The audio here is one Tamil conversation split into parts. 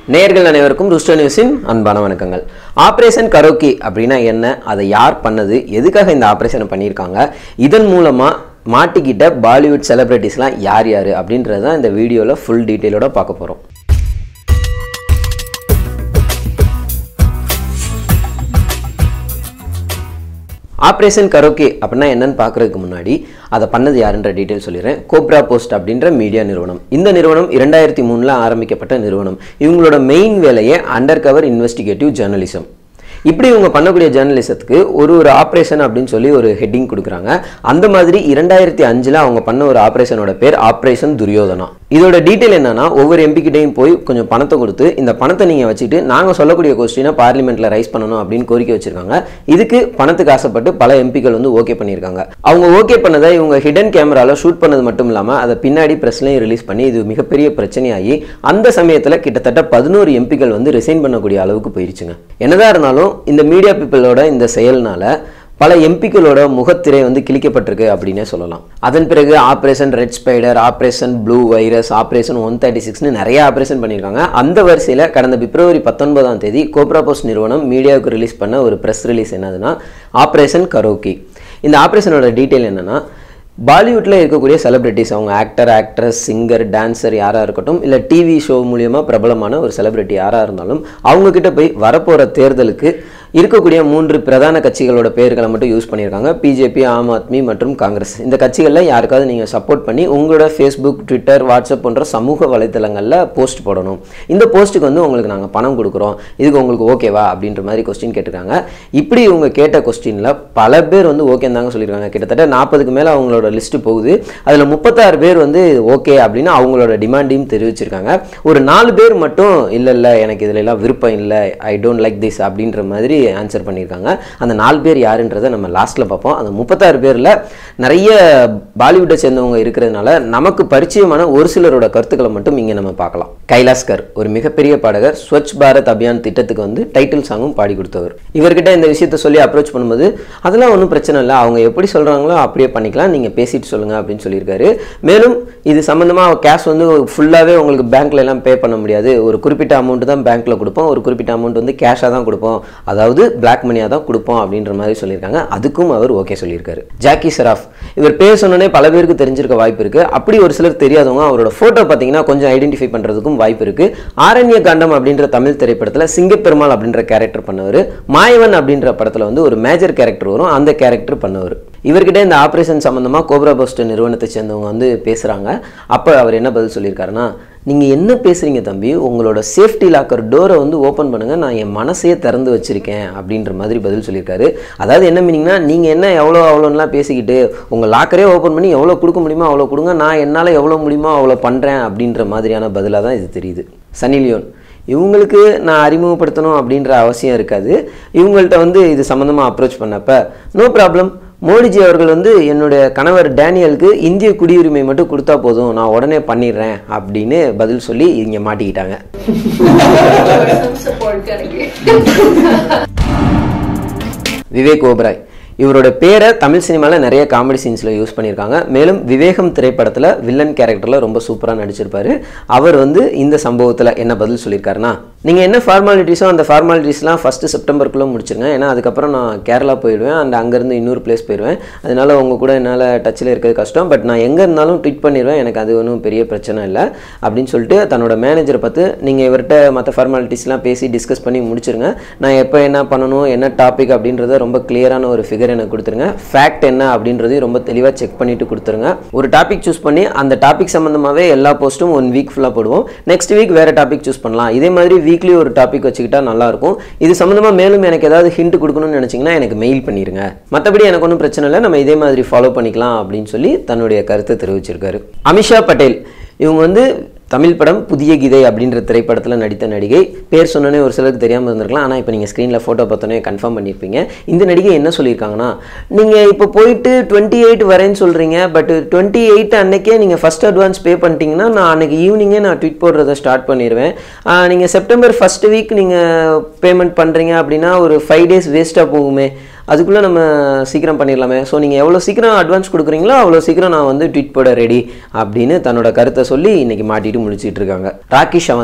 நேயர்கள் அனைவருக்கும் ருஷ்ட நியூஸின் அன்பான வணக்கங்கள் ஆபரேஷன் கரோக்கி அப்படின்னா என்ன அதை யார் பண்ணது எதுக்காக இந்த ஆபரேஷனை பண்ணியிருக்காங்க இதன் மூலமா மாட்டிக்கிட்ட பாலிவுட் செலிபிரிட்டிஸ்லாம் யார் யார் அப்படின்றது தான் இந்த வீடியோவில் ஃபுல் டீட்டெயிலோட பார்க்க போகிறோம் ஆப்ரேஷன் கரோக்கே அப்படின்னா என்னன்னு பார்க்கறதுக்கு முன்னாடி அதை பண்ணது யாருன்ற டீட்டெயில் சொல்லிடுறேன் கோப்ரா போஸ்ட் அப்படின்ற மீடியா நிறுவனம் இந்த நிறுவனம் இரண்டாயிரத்தி மூணில் ஆரம்பிக்கப்பட்ட நிறுவனம் இவங்களோட மெயின் வேலையே அண்டர் கவர் இன்வெஸ்டிகேட்டிவ் ஜேர்னலிசம் இப்படி இவங்க பண்ணக்கூடிய ஜேர்னலிசத்துக்கு ஒரு ஒரு ஆப்ரேஷன் அப்படின்னு சொல்லி ஒரு ஹெட்டிங் கொடுக்குறாங்க அந்த மாதிரி இரண்டாயிரத்தி அஞ்சில் அவங்க பண்ண ஒரு ஆப்ரேஷனோட பேர் ஆப்ரேஷன் துரியோதனா இதோட டீட்டெயில் என்னன்னா ஒவ்வொரு எம்பிக்கிட்டையும் போய் கொஞ்சம் பணத்தை கொடுத்து இந்த பணத்தை நீங்கள் வச்சுட்டு நாங்கள் சொல்லக்கூடிய கொஸ்டினை பார்லிமெண்ட்டில் ரைஸ் பண்ணணும் அப்படின்னு கோரிக்கை வச்சிருக்காங்க இதுக்கு பணத்துக்கு ஆசைப்பட்டு பல எம்பிக்கள் வந்து ஓகே பண்ணியிருக்காங்க அவங்க ஓகே பண்ணதை இவங்க ஹிடன் கேமராவில் ஷூட் பண்ணது மட்டும் இல்லாமல் அதை பின்னாடி ப்ரெஸ்லையும் ரிலீஸ் பண்ணி இது மிகப்பெரிய பிரச்சனையாகி அந்த சமயத்தில் கிட்டத்தட்ட பதினோரு எம்பிக்கள் வந்து ரிசைன் பண்ணக்கூடிய அளவுக்கு போயிருச்சுங்க என்னதான் இருந்தாலும் இந்த மீடியா பீப்புளோட இந்த செயல்னால பல எம்பிக்களோட முகத்திரை வந்து கிழிக்கப்பட்டிருக்கு அப்படின்னே சொல்லலாம் அதன் பிறகு operation red spider operation blue virus operation one thirty சிக்ஸ்னு நிறைய ஆப்ரேஷன் பண்ணியிருக்காங்க அந்த வரிசையில் கடந்த பிப்ரவரி பத்தொன்பதாம் தேதி கோப்ரா போஸ்ட் நிறுவனம் மீடியாவுக்கு ரிலீஸ் பண்ண ஒரு ப்ரெஸ் ரிலீஸ் என்னதுன்னா ஆப்ரேஷன் கரோக்கி இந்த ஆப்ரேஷனோட டீட்டெயில் என்னன்னா பாலிவுட்டில் இருக்கக்கூடிய செலிபிரிட்டிஸ் அவங்க ஆக்டர் ஆக்ட்ரஸ் சிங்கர் டான்சர் யாராக இருக்கட்டும் இல்லை டிவி ஷோ மூலியமாக பிரபலமான ஒரு செலிபிரிட்டி யாராக இருந்தாலும் அவங்கக்கிட்ட போய் வரப்போகிற தேர்தலுக்கு இருக்கக்கூடிய மூன்று பிரதான கட்சிகளோட பெயர்களை மட்டும் யூஸ் பண்ணியிருக்காங்க பிஜேபி ஆம் ஆத்மி மற்றும் காங்கிரஸ் இந்த கட்சிகளில் யாருக்காவது நீங்கள் சப்போர்ட் பண்ணி உங்களோட ஃபேஸ்புக் ட்விட்டர் வாட்ஸ்அப் போன்ற சமூக வலைத்தளங்களில் போஸ்ட் போடணும் இந்த போஸ்ட்டுக்கு வந்து உங்களுக்கு நாங்கள் பணம் கொடுக்குறோம் இதுக்கு உங்களுக்கு ஓகேவா அப்படின்ற மாதிரி கொஸ்டின் கேட்டிருக்காங்க இப்படி இவங்க கேட்ட கொஸ்டினில் பல பேர் வந்து ஓகே தாங்க சொல்லியிருக்காங்க கிட்டத்தட்ட நாற்பதுக்கு மேலே அவங்களோட லிஸ்ட்டு போகுது அதில் முப்பத்தாறு பேர் வந்து ஓகே அப்படின்னு அவங்களோட டிமாண்டையும் தெரிவிச்சிருக்காங்க ஒரு நாலு பேர் மட்டும் இல்லை இல்லை எனக்கு இதுல எல்லாம் விருப்பம் இல்லை ஐ டோன்ட் லைக் திஸ் அப்படின்ற மாதிரி ஆன்சர் பண்ணியிருக்காங்க அந்த நாலு பேர் யாருன்றதை நம்ம லாஸ்ட்டில் பார்ப்போம் அந்த முப்பத்தாறு பேரில் நிறைய பாலிவுட்டை சேர்ந்தவங்க இருக்கிறதுனால நமக்கு பரிச்சயமான ஒரு சிலரோட கருத்துக்களை மட்டும் இங்கே நம்ம பார்க்கலாம் கைலாஸ்கர் ஒரு மிகப்பெரிய பாடகர் ஸ்வச் பாரத் அபியான் திட்டத்துக்கு வந்து டைட்டில் சாங்கும் பாடி கொடுத்தவர் இவர்கிட்ட இந்த விஷயத்த சொல்லி அப்ரோச் பண்ணும்போது அதெல்லாம் ஒன்றும் பிரச்சனை இல்லை அவங்க எப்படி சொல்கிறாங்களோ அப்படியே பண்ணிக்கலாம் நீங்கள் பேசிட்டு சொல்லுங்கள் அப்படின்னு சொல்லியிருக்காரு மேலும் இது சம்மந்தமாக கேஷ் வந்து ஃபுல்லாகவே உங்களுக்கு பேங்க்ல எல்லாம் பே பண்ண முடியாது ஒரு குறிப்பிட்ட அமௌண்ட் தான் பேங்க்கில் கொடுப்போம் ஒரு குறிப்பிட்ட அமௌண்ட் வந்து கேஷாக தான் கொடுப்போம் அதாவது பிளாக் மணியாக தான் கொடுப்போம் அப்படின்ற மாதிரி சொல்லியிருக்காங்க அதுக்கும் அவர் ஓகே சொல்லியிருக்காரு ஜாக்கி சராஃப் இவர் பேர் சொன்னோடனே பல பேருக்கு தெரிஞ்சிருக்க வாய்ப்பு இருக்கு அப்படி ஒரு சிலர் தெரியாதவங்க அவரோட ஃபோட்டோ பார்த்தீங்கன்னா கொஞ்சம் ஐடென்டிஃபை பண்ணுறதுக்கும் வாய்ப்பு இருக்கு ஆரண்ய காண்டம் அப்படின்ற தமிழ் திரைப்படத்தில் சிங்கப்பெருமாள் அப்படின்ற கேரக்டர் பண்ணவர் மாயவன் அப்படின்ற படத்தில் வந்து ஒரு மேஜர் கேரக்டர் வரும் அந்த கேரக்டர் பண்ணவர் இவர்கிட்ட இந்த ஆப்ரேஷன் சம்மந்தமாக கோப்ரா போஸ்ட் நிறுவனத்தை சேர்ந்தவங்க வந்து பேசுகிறாங்க அப்போ அவர் என்ன பதில் சொல்லியிருக்காருன்னா நீங்கள் என்ன பேசுகிறீங்க தம்பி உங்களோட சேஃப்டி லாக்கர் டோரை வந்து ஓப்பன் பண்ணுங்கள் நான் என் மனசையே திறந்து வச்சுருக்கேன் அப்படின்ற மாதிரி பதில் சொல்லியிருக்காரு அதாவது என்ன மீனிங்னா நீங்கள் என்ன எவ்வளோ அவ்வளோலாம் பேசிக்கிட்டு உங்கள் லாக்கரே ஓப்பன் பண்ணி எவ்வளோ கொடுக்க முடியுமோ அவ்வளோ கொடுங்க நான் என்னால் எவ்வளோ முடியுமோ அவ்வளோ பண்ணுறேன் அப்படின்ற மாதிரியான பதிலாக தான் இது தெரியுது சனி லியோன் இவங்களுக்கு நான் அறிமுகப்படுத்தணும் அப்படின்ற அவசியம் இருக்காது இவங்கள்ட்ட வந்து இது சம்மந்தமாக அப்ரோச் பண்ணப்ப நோ ப்ராப்ளம் மோடிஜி அவர்கள் வந்து என்னுடைய கணவர் டேனியலுக்கு இந்திய குடியுரிமை மட்டும் கொடுத்தா போதும் நான் உடனே பண்ணிடுறேன் அப்படின்னு பதில் சொல்லி இங்கே மாட்டிக்கிட்டாங்க some support करेंगे விவேக் ஓபராய் இவரோட பேரை தமிழ் சினிமாவில் நிறைய காமெடி சீன்ஸில் யூஸ் பண்ணியிருக்காங்க மேலும் விவேகம் திரைப்படத்தில் வில்லன் கேரக்டரில் ரொம்ப சூப்பராக நடிச்சிருப்பாரு அவர் வந்து இந்த சம்பவத்தில் என்ன பதில் சொல்லியிருக்காருன்னா நீங்கள் என்ன ஃபார்மாலிட்டிஸோ அந்த ஃபார்மாலிட்டிஸ்லாம் ஃபஸ்ட்டு செப்டம்பருக்குள்ளே முடிச்சிருங்க ஏன்னா அதுக்கப்புறம் நான் கேரளா போயிடுவேன் அண்ட் அங்கேருந்து இன்னொரு பிளேஸ் போயிடுவேன் அதனால உங்கள் கூட என்னால் டச்சில் இருக்கிறது கஷ்டம் பட் நான் எங்கே இருந்தாலும் ட்வீட் பண்ணிடுவேன் எனக்கு அது ஒன்றும் பெரிய பிரச்சனை இல்லை அப்படின்னு சொல்லிட்டு தன்னோட மேனேஜரை பார்த்து நீங்கள் இவர்கிட்ட மற்ற ஃபார்மாலிட்டிஸ்லாம் பேசி டிஸ்கஸ் பண்ணி முடிச்சிருங்க நான் எப்போ என்ன பண்ணணும் என்ன டாபிக் அப்படின்றத ரொம்ப கிளியரான ஒரு ஃபிகர் எனக்கு கொடுத்துருங்க ஃபேக்ட் என்ன அப்படின்றதையும் ரொம்ப தெளிவாக செக் பண்ணிட்டு கொடுத்துருங்க ஒரு டாபிக் சூஸ் பண்ணி அந்த டாபிக் சம்மந்தமாகவே எல்லா போஸ்ட்டும் ஒன் வீக் ஃபுல்லாக போடுவோம் நெக்ஸ்ட் வீக் வேறு டாபிக் சூஸ் பண்ணலாம் இதே மாதிரி வீக்லி ஒரு டாபிக் வச்சுக்கிட்டா நல்லாயிருக்கும் இது சம்மந்தமாக மேலும் எனக்கு ஏதாவது ஹிண்ட் கொடுக்கணும்னு நினச்சிங்கன்னா எனக்கு மெயில் பண்ணிடுங்க மற்றபடி எனக்கு ஒன்றும் பிரச்சனை இல்லை நம்ம இதே மாதிரி ஃபாலோ பண்ணிக்கலாம் அப்படின்னு சொல்லி தன்னுடைய கருத்தை தெரிவிச்சிருக்காரு அமிஷா பட்டேல் இவங்க வந்து தமிழ் படம் புதிய கீதை அப்படின்ற திரைப்படத்தில் நடித்த நடிகை பேர் சொன்னோன்னே ஒரு சிலருக்கு தெரியாமல் இருந்திருக்கலாம் ஆனால் இப்போ நீங்கள் ஸ்க்ரீனில் ஃபோட்டோ பார்த்தோன்னே கன்ஃபார்ம் பண்ணியிருப்பீங்க இந்த நடிகை என்ன சொல்லியிருக்காங்கன்னா நீங்கள் இப்போ போயிட்டு டுவெண்ட்டி எயிட் வரேன்னு சொல்கிறீங்க பட் டுவெண்ட்டி எயிட் அன்னைக்கே நீங்கள் ஃபஸ்ட் அட்வான்ஸ் பே பண்ணிட்டீங்கன்னா நான் அன்னைக்கு ஈவினிங்கே நான் ட்வீட் போடுறத ஸ்டார்ட் பண்ணிடுவேன் நீங்கள் செப்டம்பர் ஃபஸ்ட் வீக் நீங்கள் பேமெண்ட் பண்ணுறீங்க அப்படின்னா ஒரு ஃபைவ் டேஸ் வேஸ்ட்டாக போகுமே அதுக்குள்ளே நம்ம சீக்கிரம் பண்ணிடலாமே ஸோ நீங்கள் எவ்வளோ சீக்கிரம் அட்வான்ஸ் கொடுக்குறீங்களோ அவ்வளோ சீக்கிரம் நான் வந்து ட்வீட் போட ரெடி அப்படின்னு தன்னோட கருத்தை சொல்லி இன்னைக்கு மாட்டிட்டு முடிச்சிட்டு இருக்காங்க ராக்கி ஷவந்த்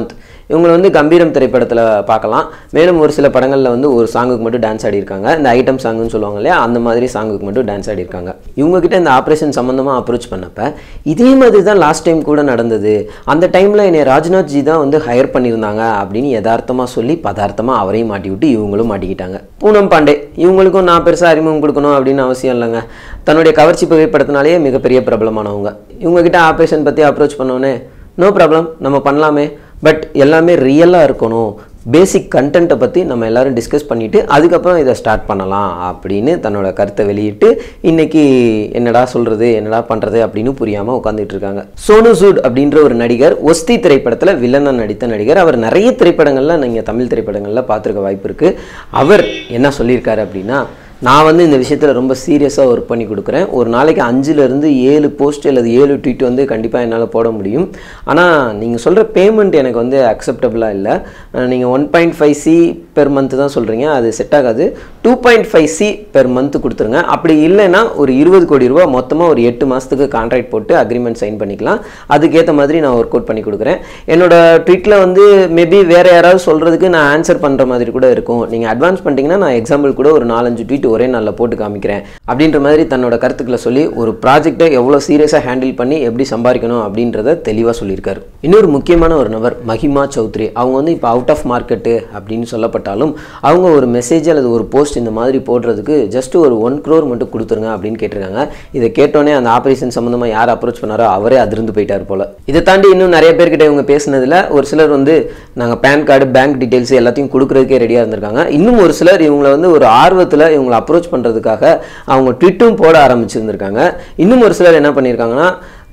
இவங்களை வந்து கம்பீரம் திரைப்படத்தில் பார்க்கலாம் மேலும் ஒரு சில படங்களில் வந்து ஒரு சாங்குக்கு மட்டும் டான்ஸ் ஆடிருக்காங்க இந்த ஐட்டம் சாங்குன்னு சொல்லுவாங்க இல்லையா அந்த மாதிரி சாங்குக்கு மட்டும் டான்ஸ் ஆடிருக்காங்க இவங்க கிட்ட இந்த ஆப்ரேஷன் சம்மந்தமாக அப்ரோச் பண்ணப்ப இதே மாதிரி தான் லாஸ்ட் டைம் கூட நடந்தது அந்த டைமில் என்னை ராஜ்நாத் ஜி தான் வந்து ஹையர் பண்ணியிருந்தாங்க அப்படின்னு யதார்த்தமாக சொல்லி பதார்த்தமாக அவரையும் மாட்டி விட்டு இவங்களும் மாட்டிக்கிட்டாங்க பூனம் பாண்டே இவங்களுக்கும் நான் பெருசாக அறிமுகம் கொடுக்கணும் அப்படின்னு அவசியம் இல்லைங்க தன்னுடைய கவர்ச்சி புகைப்படத்தினாலேயே மிகப்பெரிய பிரபலமானவங்க இவங்ககிட்ட ஆப்ரேஷன் பற்றி அப்ரோச் பண்ணோன்னே நோ ப்ராப்ளம் நம்ம பண்ணலாமே பட் எல்லாமே ரியலாக இருக்கணும் பேசிக் கண்டென்ட்டை பற்றி நம்ம எல்லாரும் டிஸ்கஸ் பண்ணிவிட்டு அதுக்கப்புறம் இதை ஸ்டார்ட் பண்ணலாம் அப்படின்னு தன்னோட கருத்தை வெளியிட்டு இன்னைக்கு என்னடா சொல்கிறது என்னடா பண்ணுறது அப்படின்னு புரியாமல் உட்காந்துட்டு இருக்காங்க சோனு சூட் அப்படின்ற ஒரு நடிகர் ஒஸ்தி திரைப்படத்தில் வில்லனாக நடித்த நடிகர் அவர் நிறைய திரைப்படங்களில் நீங்கள் தமிழ் திரைப்படங்களில் பார்த்துருக்க வாய்ப்பு இருக்குது அவர் என்ன சொல்லியிருக்காரு அப்படின்னா நான் வந்து இந்த விஷயத்தில் ரொம்ப சீரியஸாக ஒர்க் பண்ணி கொடுக்குறேன் ஒரு நாளைக்கு அஞ்சுலேருந்து ஏழு போஸ்ட் அல்லது ஏழு ட்வீட் வந்து கண்டிப்பாக என்னால் போட முடியும் ஆனால் நீங்கள் சொல்கிற பேமெண்ட் எனக்கு வந்து அக்செப்டபுளாக இல்லை நீங்கள் one point five C per month தான் சொல்கிறீங்க அது செட் ஆகாது two point five C per month கொடுத்துருங்க அப்படி இல்லைன்னா ஒரு இருபது கோடி ரூபா மொத்தமாக ஒரு எட்டு மாதத்துக்கு கான்ட்ராக்ட் போட்டு அக்ரிமெண்ட் சைன் பண்ணிக்கலாம் அதுக்கேற்ற மாதிரி நான் ஒர்க் அவுட் பண்ணி கொடுக்குறேன் என்னோட ட்வீட்டில் வந்து மேபி வேறு யாராவது சொல்கிறதுக்கு நான் ஆன்சர் பண்ணுற மாதிரி கூட இருக்கும் நீங்கள் அட்வான்ஸ் பண்ணிட்டீங்கன்னா நான் எக்ஸாம்பிள் கூட ஒரு நாலஞ்சு ட்வீட் ஒரே நாளில் போட்டு காமிக்கிறேன் அப்படின்ற மாதிரி தன்னோட கருத்துக்களை சொல்லி ஒரு ப்ராஜெக்டை எவ்வளோ சீரியஸாக ஹேண்டில் பண்ணி எப்படி சம்பாதிக்கணும் அப்படின்றத தெளிவாக சொல்லியிருக்காரு இன்னொரு முக்கியமான ஒரு நபர் மஹிமா சௌத்ரி அவங்க வந்து இப்போ அவுட் ஆஃப் மார்க்கெட்டு அப்படின்னு சொல்லப்பட்டாலும் அவங்க ஒரு மெசேஜ் அல்லது ஒரு போஸ்ட் இந்த மாதிரி போடுறதுக்கு ஜஸ்ட் ஒரு ஒன் க்ரோர் மட்டும் கொடுத்துருங்க அப்படின்னு கேட்டிருக்காங்க இதை கேட்டோன்னே அந்த ஆப்ரேஷன் சம்மந்தமாக யார் அப்ரோச் பண்ணாரோ அவரே அதிர்ந்து போயிட்டார் போல இதை தாண்டி இன்னும் நிறைய பேர்கிட்ட இவங்க பேசினதில் ஒரு சிலர் வந்து நாங்கள் பேன் கார்டு பேங்க் டீட்டெயில்ஸ் எல்லாத்தையும் கொடுக்குறதுக்கே ரெடியாக இருந்திருக்காங்க இன்னும் ஒரு சிலர் இவங்களை வந்து ஒரு ஆர்வத்தில் இவங்களை அப்ரோச் பண்ணுறதுக்காக அவங்க ட்விட்டும் போட ஆரம்பிச்சிருந்திருக்காங்க இன்னும் ஒரு சிலர் என்ன பண்ணியிருக்காங்கன்னா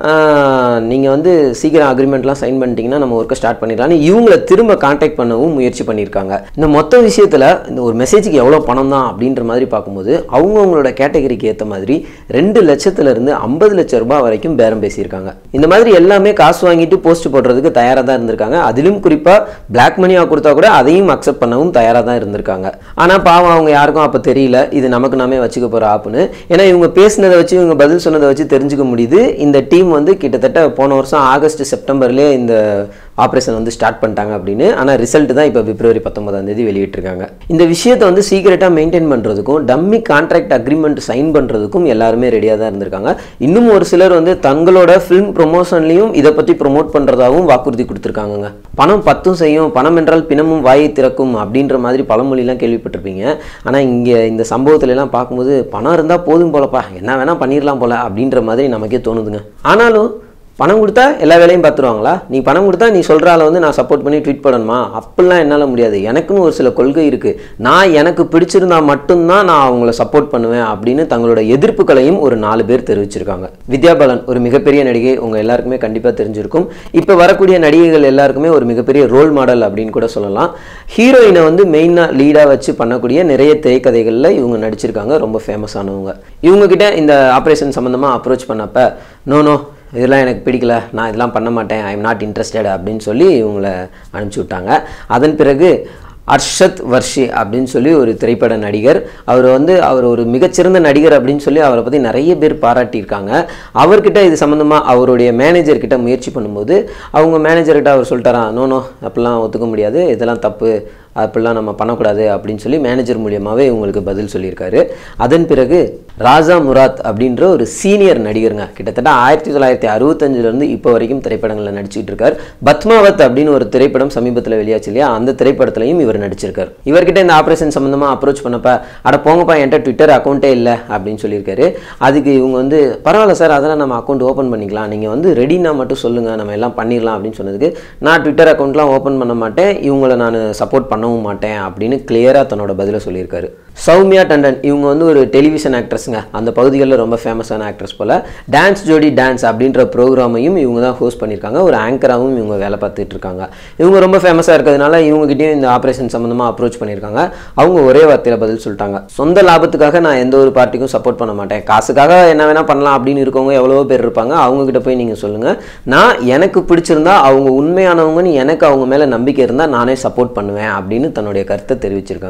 நீங்கள் வந்து சீக்கிரம் அக்ரிமெண்ட்லாம் சைன் பண்ணிட்டீங்கன்னா நம்ம ஒர்க்கை ஸ்டார்ட் பண்ணிடலாம்னு இவங்கள திரும்ப காண்டாக்ட் பண்ணவும் முயற்சி பண்ணியிருக்காங்க இந்த மொத்த விஷயத்தில் இந்த ஒரு மெசேஜுக்கு எவ்வளோ பணம் தான் அப்படின்ற மாதிரி பார்க்கும்போது அவங்கவுங்களோட கேட்டகரிக்கு ஏற்ற மாதிரி ரெண்டு லட்சத்துலேருந்து ஐம்பது லட்சம் ரூபாய் வரைக்கும் பேரம் பேசியிருக்காங்க இந்த மாதிரி எல்லாமே காசு வாங்கிட்டு போஸ்ட் போடுறதுக்கு தயாராக தான் இருந்திருக்காங்க அதிலும் குறிப்பாக பிளாக் மணியாக கொடுத்தா கூட அதையும் அக்செப்ட் பண்ணவும் தயாராக தான் இருந்திருக்காங்க ஆனால் பாவம் அவங்க யாருக்கும் அப்போ தெரியல இது நமக்கு நாமே வச்சுக்க போகிற ஆப்புன்னு ஏன்னா இவங்க பேசினதை வச்சு இவங்க பதில் சொன்னதை வச்சு தெரிஞ்சுக்க முடியுது இந்த டீம் வந்து கிட்டத்தட்ட போன வருஷம் ஆகஸ்ட் செப்டம்பர்லேயே இந்த ஆப்ரேஷன் வந்து ஸ்டார்ட் பண்ணிட்டாங்க அப்படின்னு ஆனால் ரிசல்ட் தான் இப்போ பிப்ரவரி பத்தொன்பதாம் தேதி வெளியிட்டிருக்காங்க இந்த விஷயத்தை வந்து சீக்கிரட்டாக மெயின்டைன் பண்ணுறதுக்கும் டம்மி கான்ட்ராக்ட் அக்ரிமெண்ட் சைன் பண்ணுறதுக்கும் எல்லாருமே ரெடியாக தான் இருந்திருக்காங்க இன்னும் ஒரு சிலர் வந்து தங்களோட ஃபிலிம் ப்ரொமோஷன்லையும் இதை பற்றி ப்ரொமோட் பண்ணுறதாகவும் வாக்குறுதி கொடுத்துருக்காங்கங்க பணம் பத்தும் செய்யும் பணம் என்றால் பிணமும் வாயை திறக்கும் அப்படின்ற மாதிரி பழமொழிலாம் கேள்விப்பட்டிருப்பீங்க ஆனால் இங்கே இந்த சம்பவத்துல எல்லாம் பார்க்கும்போது பணம் இருந்தால் போதும் போலப்பா என்ன வேணால் பண்ணிடலாம் போல அப்படின்ற மாதிரி நமக்கே தோணுதுங்க ஆனாலும் பணம் கொடுத்தா எல்லா வேலையும் பார்த்துருவாங்களா நீ பணம் கொடுத்தா நீ சொல்கிற ஆளை வந்து நான் சப்போர்ட் பண்ணி ட்வீட் பண்ணணுமா அப்படிலாம் என்னால் முடியாது எனக்குன்னு ஒரு சில கொள்கை இருக்குது நான் எனக்கு பிடிச்சிருந்தா மட்டும்தான் நான் அவங்கள சப்போர்ட் பண்ணுவேன் அப்படின்னு தங்களோட எதிர்ப்புகளையும் ஒரு நாலு பேர் தெரிவிச்சிருக்காங்க வித்யா பாலன் ஒரு மிகப்பெரிய நடிகை உங்கள் எல்லாருக்குமே கண்டிப்பாக தெரிஞ்சிருக்கும் இப்போ வரக்கூடிய நடிகைகள் எல்லாருக்குமே ஒரு மிகப்பெரிய ரோல் மாடல் அப்படின்னு கூட சொல்லலாம் ஹீரோயினை வந்து மெயினாக லீடாக வச்சு பண்ணக்கூடிய நிறைய திரைக்கதைகளில் இவங்க நடிச்சிருக்காங்க ரொம்ப ஃபேமஸ் ஆனவங்க இவங்க கிட்ட இந்த ஆப்ரேஷன் சம்மந்தமாக அப்ரோச் பண்ணப்ப நோ நோ இதெல்லாம் எனக்கு பிடிக்கல நான் இதெல்லாம் பண்ண மாட்டேன் ஐ எம் நாட் இன்ட்ரெஸ்டட் அப்படின்னு சொல்லி இவங்களை அனுப்பிச்சி விட்டாங்க அதன் பிறகு அர்ஷத் வர்ஷி அப்படின்னு சொல்லி ஒரு திரைப்பட நடிகர் அவர் வந்து அவர் ஒரு மிகச்சிறந்த நடிகர் அப்படின்னு சொல்லி அவரை பற்றி நிறைய பேர் பாராட்டியிருக்காங்க அவர்கிட்ட இது சம்மந்தமாக அவருடைய மேனேஜர் கிட்ட முயற்சி பண்ணும்போது அவங்க மேனேஜர்கிட்ட அவர் சொல்லிட்டாராம் நோ நோ அப்படிலாம் ஒத்துக்க முடியாது இதெல்லாம் தப்பு அப்படிலாம் நம்ம பண்ணக்கூடாது அப்படின்னு சொல்லி மேனேஜர் மூலியமாகவே இவங்களுக்கு பதில் சொல்லியிருக்காரு அதன் பிறகு ராஜா முராத் அப்படின்ற ஒரு சீனியர் நடிகருங்க கிட்டத்தட்ட ஆயிரத்தி தொள்ளாயிரத்தி அறுபத்தஞ்சிலேருந்து இப்போ வரைக்கும் திரைப்படங்களில் நடிச்சிட்டு இருக்கார் பத்மாவத் அப்படின்னு ஒரு திரைப்படம் சமீபத்தில் வெளியாச்சு இல்லையா அந்த திரைப்படத்திலையும் இவர் நடிச்சிருக்கார் இவர்கிட்ட இந்த ஆப்ரேஷன் சம்மந்தமாக அப்ரோச் பண்ணப்ப அட போங்கப்பா என்கிட்ட ட்விட்டர் அக்கௌண்ட்டே இல்லை அப்படின்னு சொல்லியிருக்காரு அதுக்கு இவங்க வந்து பரவாயில்ல சார் அதெல்லாம் நம்ம அக்கௌண்ட் ஓப்பன் பண்ணிக்கலாம் நீங்கள் வந்து ரெடினா மட்டும் சொல்லுங்கள் நம்ம எல்லாம் பண்ணிடலாம் அப்படின்னு சொன்னதுக்கு நான் ட்விட்டர் அக்கௌண்ட்லாம் ஓப்பன் பண்ண மாட்டேன் இவங்களை நான் சப்போர்ட் பண்ணவும் மாட்டேன் அப்படின்னு கிளியராக தன்னோட பதிலை சொல்லியிருக்காரு சௌமியா டண்டன் இவங்க வந்து ஒரு டெலிவிஷன் ஆக்ட்ரஸுங்க அந்த பகுதிகளில் ரொம்ப ஃபேமஸான ஆக்ட்ரஸ் போல் டான்ஸ் ஜோடி டான்ஸ் அப்படின்ற ப்ரோக்ராமையும் இவங்க தான் ஹோஸ்ட் பண்ணியிருக்காங்க ஒரு ஆங்கராகவும் இவங்க வேலை பார்த்துட்டு இருக்காங்க இவங்க ரொம்ப ஃபேமஸாக இருக்கிறதுனால இவங்ககிட்டயும் இந்த ஆப்ரேஷன் சம்மந்தமாக அப்ரோச் பண்ணியிருக்காங்க அவங்க ஒரே வார்த்தையில் பதில் சொல்லிட்டாங்க சொந்த லாபத்துக்காக நான் எந்த ஒரு பார்ட்டிக்கும் சப்போர்ட் பண்ண மாட்டேன் காசுக்காக என்ன வேணால் பண்ணலாம் அப்படின்னு இருக்கவங்க எவ்வளவோ பேர் இருப்பாங்க அவங்க கிட்ட போய் நீங்கள் சொல்லுங்கள் நான் எனக்கு பிடிச்சிருந்தா அவங்க உண்மையானவங்கன்னு எனக்கு அவங்க மேலே நம்பிக்கை இருந்தால் நானே சப்போர்ட் பண்ணுவேன் அப்படின்னு தன்னுடைய கருத்தை தெரிவிச்சிருக்காங்க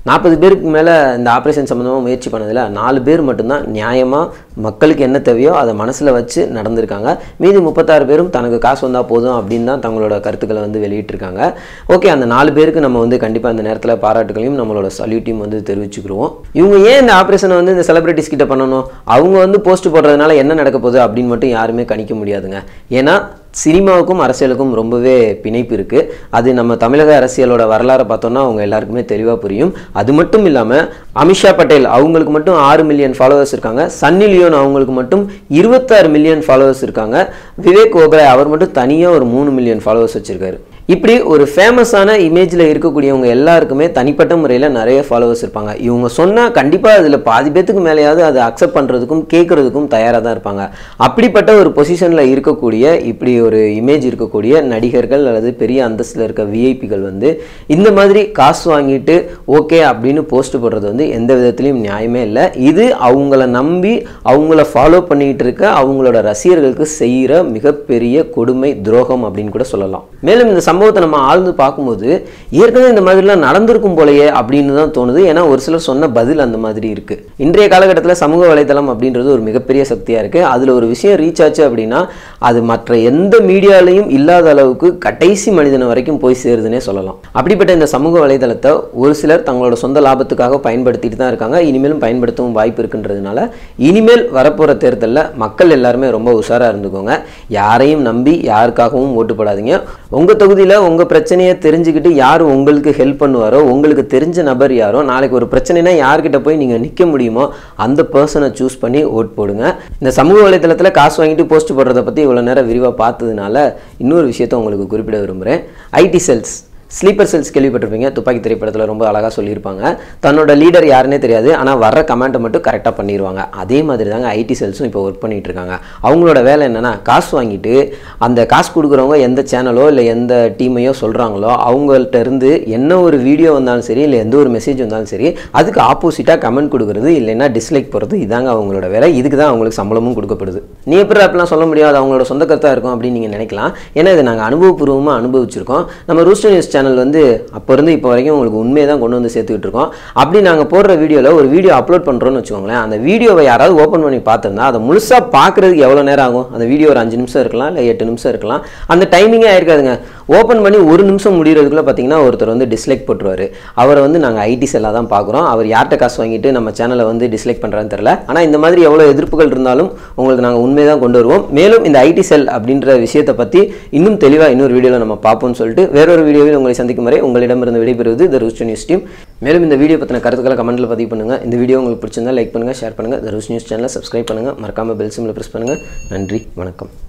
நாற்பது பேருக்கு மேலே இந்த ஆப்ரேஷன் சம்மந்தமாக முயற்சி பண்ணதில் நாலு பேர் மட்டும்தான் நியாயமாக மக்களுக்கு என்ன தேவையோ அதை மனசில் வச்சு நடந்திருக்காங்க மீதி முப்பத்தாறு பேரும் தனக்கு காசு வந்தால் போதும் அப்படின்னு தான் தங்களோட கருத்துக்களை வந்து வெளியிட்டிருக்காங்க ஓகே அந்த நாலு பேருக்கு நம்ம வந்து கண்டிப்பாக இந்த நேரத்தில் பாராட்டுகளையும் நம்மளோட சல்யூட்டையும் வந்து தெரிவிச்சுக்கிறோம் இவங்க ஏன் இந்த ஆப்ரேஷனை வந்து இந்த செலிபிரிட்டிஸ் கிட்ட பண்ணணும் அவங்க வந்து போஸ்ட் போடுறதுனால என்ன நடக்க போகுது அப்படின்னு மட்டும் யாருமே கணிக்க முடியாதுங்க ஏன்னா சினிமாவுக்கும் அரசியலுக்கும் ரொம்பவே பிணைப்பு இருக்குது அது நம்ம தமிழக அரசியலோட வரலாறை பார்த்தோம்னா அவங்க எல்லாருக்குமே தெளிவாக புரியும் அது மட்டும் இல்லாமல் அமித்ஷா பட்டேல் அவங்களுக்கு மட்டும் ஆறு மில்லியன் ஃபாலோவர்ஸ் இருக்காங்க சன்னி லியோன் அவங்களுக்கு மட்டும் இருபத்தாறு மில்லியன் ஃபாலோவர்ஸ் இருக்காங்க விவேக் ஓபராய் அவர் மட்டும் தனியாக ஒரு மூணு மில்லியன் ஃபாலோவர்ஸ் வச்சிருக்காரு இப்படி ஒரு ஃபேமஸான இமேஜில் இருக்கக்கூடியவங்க எல்லாருக்குமே தனிப்பட்ட முறையில் நிறைய ஃபாலோவர்ஸ் இருப்பாங்க இவங்க சொன்னால் கண்டிப்பாக அதில் பாதி பேத்துக்கு மேலேயாவது அதை அக்செப்ட் பண்ணுறதுக்கும் கேட்குறதுக்கும் தயாராக தான் இருப்பாங்க அப்படிப்பட்ட ஒரு பொசிஷனில் இருக்கக்கூடிய இப்படி ஒரு இமேஜ் இருக்கக்கூடிய நடிகர்கள் அல்லது பெரிய அந்தஸ்தில் இருக்க விஐபிகள் வந்து இந்த மாதிரி காசு வாங்கிட்டு ஓகே அப்படின்னு போஸ்ட் போடுறது வந்து எந்த விதத்துலையும் நியாயமே இல்லை இது அவங்கள நம்பி அவங்கள ஃபாலோ பண்ணிக்கிட்டு இருக்க அவங்களோட ரசிகர்களுக்கு செய்கிற மிகப்பெரிய கொடுமை துரோகம் அப்படின்னு கூட சொல்லலாம் மேலும் இந்த சம்பவத்தை நம்ம ஆழ்ந்து பார்க்கும்போது ஏற்கனவே இந்த மாதிரிலாம் நடந்திருக்கும் போலயே அப்படின்னு தான் தோணுது ஏன்னா ஒரு சிலர் சொன்ன பதில் அந்த மாதிரி இருக்கு இன்றைய காலகட்டத்தில் சமூக வலைதளம் அப்படின்றது ஒரு மிகப்பெரிய சக்தியாக இருக்கு அதில் ஒரு விஷயம் ரீச் ஆச்சு அப்படின்னா அது மற்ற எந்த மீடியாலையும் இல்லாத அளவுக்கு கடைசி மனிதனை வரைக்கும் போய் சேருதுன்னே சொல்லலாம் அப்படிப்பட்ட இந்த சமூக வலைதளத்தை ஒரு சிலர் தங்களோட சொந்த லாபத்துக்காக பயன்படுத்திட்டு தான் இருக்காங்க இனிமேலும் பயன்படுத்தவும் வாய்ப்பு இருக்குன்றதுனால இனிமேல் வரப்போகிற தேர்தலில் மக்கள் எல்லாருமே ரொம்ப உஷாராக இருந்துக்கோங்க யாரையும் நம்பி யாருக்காகவும் ஓட்டு போடாதீங்க உங்கள் தொகுதியில் உங்கள் பிரச்சனையை தெரிஞ்சுக்கிட்டு யார் உங்களுக்கு ஹெல்ப் பண்ணுவாரோ உங்களுக்கு தெரிஞ்ச நபர் யாரோ நாளைக்கு ஒரு பிரச்சனைனா யார்கிட்ட போய் நீங்கள் நிற்க முடியுமோ அந்த பர்சனை சூஸ் பண்ணி ஓட் போடுங்க இந்த சமூக வலைத்தளத்தில் காசு வாங்கிட்டு போஸ்ட் போடுறத பற்றி இவ்வளோ நேரம் விரிவாக பார்த்ததுனால இன்னொரு விஷயத்தை உங்களுக்கு குறிப்பிட விரும்புகிறேன் ஐடி செல்ஸ் ஸ்லீப்பர் செல்ஸ் கேள்விப்பட்டிருப்பீங்க துப்பாக்கி திரைப்படத்தில் ரொம்ப அழகாக சொல்லியிருப்பாங்க தன்னோட லீடர் யாருன்னே தெரியாது ஆனால் வர்ற கமெண்ட்டை மட்டும் கரெக்டாக பண்ணிடுவாங்க அதே மாதிரி தாங்க ஐடி செல்ஸும் இப்போ ஒர்க் பண்ணிட்டு இருக்காங்க அவங்களோட வேலை என்னென்னா காசு வாங்கிட்டு அந்த காசு கொடுக்குறவங்க எந்த சேனலோ இல்லை எந்த டீமையோ சொல்கிறாங்களோ அவங்கள்ட்ட இருந்து என்ன ஒரு வீடியோ வந்தாலும் சரி இல்லை எந்த ஒரு மெசேஜ் வந்தாலும் சரி அதுக்கு ஆப்போசிட்டாக கமெண்ட் கொடுக்குறது இல்லைன்னா டிஸ்லைக் போடுறது இதாங்க அவங்களோட வேலை இதுக்கு தான் அவங்களுக்கு சம்பளமும் கொடுக்கப்படுது நீ எப்படி அப்படிலாம் சொல்ல முடியாது அவங்களோட சொந்த கருத்தாக இருக்கும் அப்படின்னு நீங்கள் நினைக்கலாம் ஏன்னா இதை நாங்கள் அனுபவபூர்வமாக அனுபவிச்சிருக்கோம் நம்ம ரூஸ்டர் நியூஸ் சேனல் வந்து அப்போ இருந்து இப்போ வரைக்கும் உங்களுக்கு உண்மையை தான் கொண்டு வந்து சேர்த்துக்கிட்டு இருக்கோம் அப்படி நாங்கள் போடுற வீடியோவில் ஒரு வீடியோ அப்லோட் பண்ணுறோன்னு வச்சுக்கோங்களேன் அந்த வீடியோவை யாராவது ஓப்பன் பண்ணி பார்த்துருந்தா அதை முழுசாக பார்க்குறதுக்கு எவ்வளோ நேரம் ஆகும் அந்த வீடியோ ஒரு அஞ்சு நிமிஷம் இருக்கலாம் இல்லை எட்டு நிமிஷம் இருக்கலாம் அந்த டைமிங்கே ஆயிருக்காதுங்க ஓப்பன் பண்ணி ஒரு நிமிஷம் முடிகிறதுக்குள்ளே பார்த்தீங்கன்னா ஒருத்தர் வந்து டிஸ்லைக் போட்டுருவார் அவரை வந்து நாங்கள் ஐடி செல்லாக தான் பார்க்குறோம் அவர் யார்கிட்ட காசு வாங்கிட்டு நம்ம சேனலை வந்து டிஸ்லைக் பண்ணுறான்னு தெரில ஆனால் இந்த மாதிரி எவ்வளோ எதிர்ப்புகள் இருந்தாலும் உங்களுக்கு நாங்கள் உண்மையை தான் கொண்டு வருவோம் மேலும் இந்த ஐடி செல் அப்படின்ற விஷயத்தை பற்றி இன்னும் தெளிவாக இன்னொரு வீடியோவில் நம்ம பார்ப்போம்னு சொல்லிட்டு வேறொரு வீடியோவில் உங்களை சந்திக்கும் வரை உங்களிடமிருந்து விடைபெறுவது த ரூஸ் நியூஸ் டீம் மேலும் இந்த வீடியோ பற்றின கருத்துக்களை கமெண்ட்டில் பதிவு பண்ணுங்கள் இந்த வீடியோ உங்களுக்கு பிடிச்சிருந்தா லைக் பண்ணுங்கள் ஷேர் பண்ணுங்கள் த ரூஸ் நியூஸ் சேனலை சப்ஸ்கிரைப் பண்ணுங்கள் மறக்காமல் பெல் சிம்மில் ப்ரெஸ் பண்ணுங்கள் நன்றி வணக்கம்